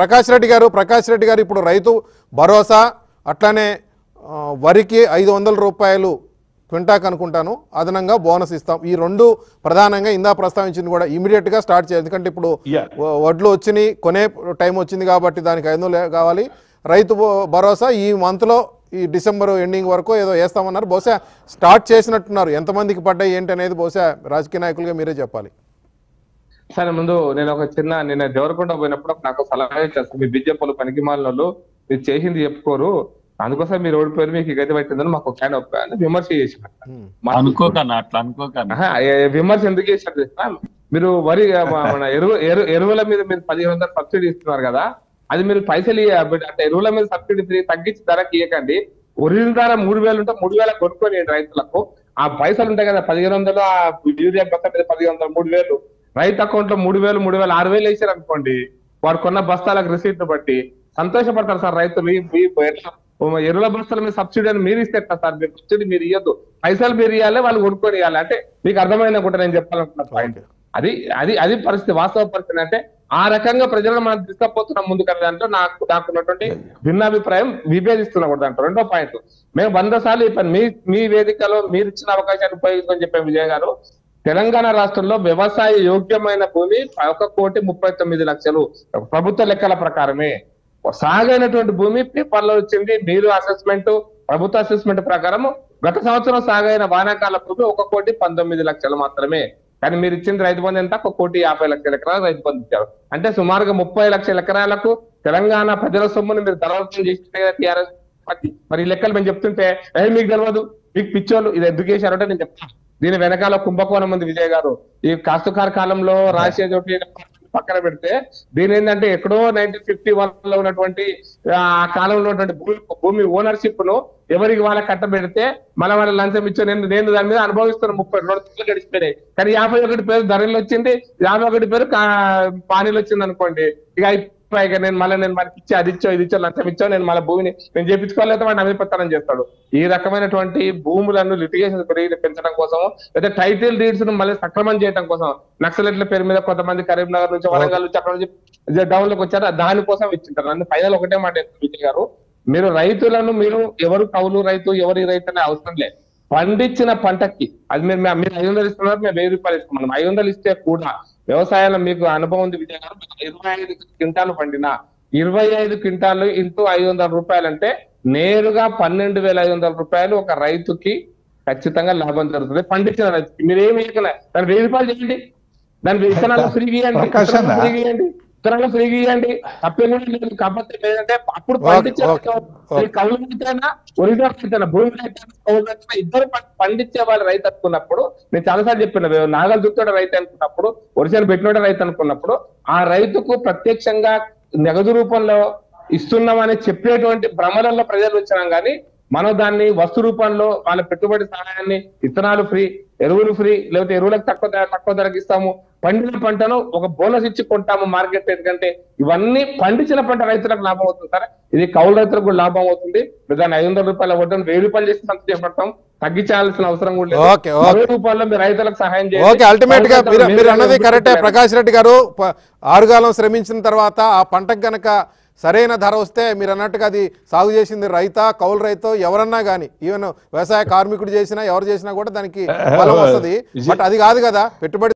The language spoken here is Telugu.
ప్రకాష్ రెడ్డి గారు ప్రకాష్ రెడ్డి గారు ఇప్పుడు రైతు భరోసా అట్లానే ఆ, వరికి ఐదు వందల రూపాయలు క్వింటాక్ అనుకుంటాను అదనంగా బోనస్ ఇస్తాం ఈ రెండు ప్రధానంగా ఇందా ప్రస్తావించింది కూడా ఇమీడియట్గా స్టార్ట్ చేయాలి ఎందుకంటే ఇప్పుడు Yeah. వ- వడ్లు వచ్చినాయి కొనే టైం వచ్చింది కాబట్టి దానికి ఐదు వందలు కావాలి రైతు భ- భరోసా ఈ మంత్లో ఈ డిసెంబర్ ఎండింగ్ వరకు ఏదో వేస్తామన్నారు బహుశా స్టార్ట్ చేసినట్టున్నారు ఎంతమందికి పడ్డాయి ఏంటి అనేది బహుశా రాజకీయ నాయకులుగా మీరే చెప్పాలి సరే ముందు నేను ఒక చిన్న నేను దేవరకొండ పోయినప్పుడు నాకు సలహా ఇచ్చారు మీ బిజెపి పనికి మాలినోళ్ళు మీరు చేసింది చెప్పుకోరు అందుకోసం మీరు ఓడిపోయారు మీకు గతి పట్టిందని మాకు ఒక ఆయన ఒక ఆయన విమర్శ చేసిన ఉమ్. అనుకోకన్నా అట్లా అనుకోకన్నా ఆహా, ఏ- విమర్శ ఎందుకు చేశారు తెలుసా? మీరు వరి మ- మన ఎరువు ఎరు- ఎరువుల మీద మీరు పదిహేను వందలు సబ్సిడీ ఇస్తున్నారు కదా అది మీరు పైసలు ఇయ్య- బట్ అంటే ఎరువుల మీద సబ్సిడీ ఫ్రీ తగ్గించి ధరకి ఇవ్వకండి ఒరిజినల్ ధర మూడు వేలు ఉంటే మూడు వేల కొనుక్కొని రైతులకు ఆ పైసలు ఉంటాయి కదా పదిహేను వందలు ఆ యూరియా బస్తా మీద పదిహేను వందలు మూడు వేలు రైతు అకౌంట్ లో మూడు వేలు మూడు వేలు ఆరు వేలు వేసారు అనుకోండి వాడు కొన్న బస్తాలకు రిసీట్ బట్టి సంతోషపడతారు సార్ రైతులు ఈ- ఈ ఎట్లా ఎరువుల బస్తాల మీద సబ్సిడీ అని మీరు ఇస్తే ఎట్లా సార్ మీరు సబ్సిడీ మీరు ఇవ్వద్దు పైసలు మీరు ఇవ్వాలి వాళ్ళు కొనుక్కొని ఇవ్వాలి అంటే మీకు అర్థమైనా కూడా నేను చెప్పాలనుకున్న పాయింట్ అది అది అది పరిస్థితి వాస్తవ పరిస్థితి అంటే ఆ రకంగా ప్రజలను మనం తీసుకపోతున్నాం ముందు కదా దాంట్లో నాకు నాకున్నటువంటి భిన్నాభిప్రాయం విభేదిస్తున్నా కూడా దాంట్లో రెండో పాయింట్ మేము వంద సార్లు చెప్పాను మీ మీ వేదికలో మీరు ఇచ్చిన అవకాశాన్ని ఉపయోగించుకొని చెప్పాను విజయ్ గారు తెలంగాణ రాష్ట్రంలో వ్యవసాయ యోగ్యమైన భూమి ఒక కోటి ముప్పై తొమ్మిది లక్షలు ప్రభుత్వ లెక్కల ప్రకారమే సాగైనటువంటి భూమి పేపర్లో వచ్చింది మీరు అసెస్మెంట్ ప్రభుత్వ అసెస్మెంట్ ప్రకారం గత సంవత్సరం సాగైన వానాకాల భూమి ఒక కోటి పంతొమ్మిది లక్షలు మాత్రమే కానీ మీరు ఇచ్చింది రైతు బంధు ఎంత ఒక కోటి యాభై లక్షల ఎకరాలు రైతు బంధు ఇచ్చారు అంటే సుమారుగా ముప్పై లక్షల ఎకరాలకు తెలంగాణ ప్రజల సొమ్మును మీరు ధరవంతం చేసినట్టే కదా టీఆర్ఎస్ పార్టీ మరి ఈ లెక్కలు మేము చెప్తుంటే ఏ మీకు తెలియదు మీకు పిచ్చోళ్ళు ఇది ఎందుకు చేశారంటే నేను చెప్తాను దీని వెనకాల కుంభకోణం ఉంది విజయ్ గారు ఈ కాస్తుకార్ కాలంలో రాసేది ఒకటి పక్కన పెడితే దీని ఏంటంటే ఎక్కడో నైన్టీన్ ఫిఫ్టీ వన్ లో ఉన్నటువంటి ఆ కాలంలో ఉన్నటువంటి భూమి భూమి ఓనర్షిప్ ను ఎవరికి వాళ్ళకి కట్టబెడితే మన వాళ్ళ లంచం ఇచ్చో నేను నేను దాని మీద అనుభవిస్తున్న ముప్పై రెండు రోజులు గడిచిపోయినాయి కానీ యాభై ఒకటి పేరు ధరలు వచ్చింది యాభై ఒకటి పేరు కా- పానీలు వచ్చింది అనుకోండి ఇక అయిపోయాక నేను మళ్ళీ నేను మనకి ఇచ్చి అది ఇచ్చో ఇది ఇచ్చో లంచం ఇచ్చో నేను మళ్ళీ భూమిని నేను చేపించుకోలేదు వాడిని అభిపత్తానం చేస్తాడు ఈ రకమైనటువంటి భూములను లిటిగేషన్ పెరిగి పెంచడం కోసం లేదా టైటిల్ డీడ్స్ ను మళ్ళీ సక్రమం చేయడం కోసం నక్సలెట్ల పేరు మీద కొంతమంది కరీంనగర్ నుంచి వరంగల్ నుంచి అక్కడ నుంచి డౌన్ లోకి వచ్చారు దానికోసం ఇచ్చింటారు నన్ను ఫైనల్ ఒకటే మాట చెప్తాను విజయ్ గారు మీరు రైతులను మీరు ఎవరు కౌలు రైతు ఎవరి రైతు అనే అవసరం లేదు పండించిన పంటకి అది మీరు మీరు ఐదు వందలు ఇస్తున్నారు మేము వెయ్యి రూపాయలు ఇస్తాం మనం ఐదు వందలు ఇస్తే కూడా వ్యవసాయంలో మీకు అనుభవం ఉంది విజయ్ గారు మీకు ఇరవై ఐదు క్వింటాలు పండిన ఇరవై ఐదు క్వింటాలు ఇంటూ ఐదు వందల రూపాయలు అంటే నేరుగా పన్నెండు వేల ఐదు వందల రూపాయలు ఒక రైతుకి ఖచ్చితంగా లాభం జరుగుతుంది పండించిన రైతుకి మీరు ఏమి ఇవ్వకలే దాని వెయ్యి రూపాయలు చేయండి దాని విత్తనాలు ఫ్రీ ఇవ్వండి ప్రకాష్ అన్న. ఫ్రీ ఇవ్వండి విత్తనాలు ఫ్రీ ఇవ్వండి తప్పేమీ లేదు కాకపోతే ఏంటంటే అప్పుడు ఓకే, పండించే ఓకే, ఓకే. కౌలు రైతైనా ఒరిజినల్ రైతైనా భూమి రైతైనా కౌలు రైతైనా ఇద్దరు పం- పండించే వాళ్ళు రైతు అనుకున్నప్పుడు నేను చాలాసార్లు చెప్పిన నాగలు దుత్తోడ రైతు అనుకున్నప్పుడు ఒరిజినల్ పెట్టినోడ రైతు అనుకున్నప్పుడు ఆ రైతుకు ప్రత్యక్షంగా నగదు రూపంలో ఇస్తున్నామని చెప్పేటువంటి భ్రమలలో ప్రజలు వచ్చినాం కానీ మనం దాన్ని వస్తు రూపంలో వాళ్ళ పెట్టుబడి సహాయాన్ని విత్తనాలు ఫ్రీ ఎరువులు ఫ్రీ లేకపోతే ఎరువులకు తక్కువ ధర- తక్కువ ధరకు ఇస్తాము పండిన పంటను ఒక బోనస్ ఇచ్చి కొంటాము మార్కెట్ ఎందుకంటే ఇవన్నీ పండించిన పంట రైతులకు లాభం అవుతుంది సార్ ఇది కౌలు రైతులకు కూడా లాభం అవుతుంది మీరు దాన్ని ఐదు వందల రూపాయలు ఇవ్వడం వెయ్యి రూపాయలు చేసి సంతోషపడతాం తగ్గించాల్సిన అవసరం కూడా లేదు ఓకే, ఓకే. మరో రూపాయల్లో మీరు రైతులకు సహాయం చేయండి. ఓకే అల్టిమేట్ గా కౌలు మీరు రైతులకు మీరు మీరు అన్నది అభివృద్ధి కరెక్టే చేయాలి. ప్రకాష్ రెడ్డి గారు ప- ఆరుగాలం శ్రమించిన తర్వాత ఆ పంటకు గనక సరైన ధర వస్తే మీరు అన్నట్టుగా అది సాగు చేసింది రైతా కౌలు రైతో ఎవరన్నా కానీ ఈవెన్ వ్యవసాయ కార్మికుడు చేసినా ఎవరు చేసినా కూడా దానికి ఫలం వస్తుంది బట్ అది కాదు కదా పెట్టుబడి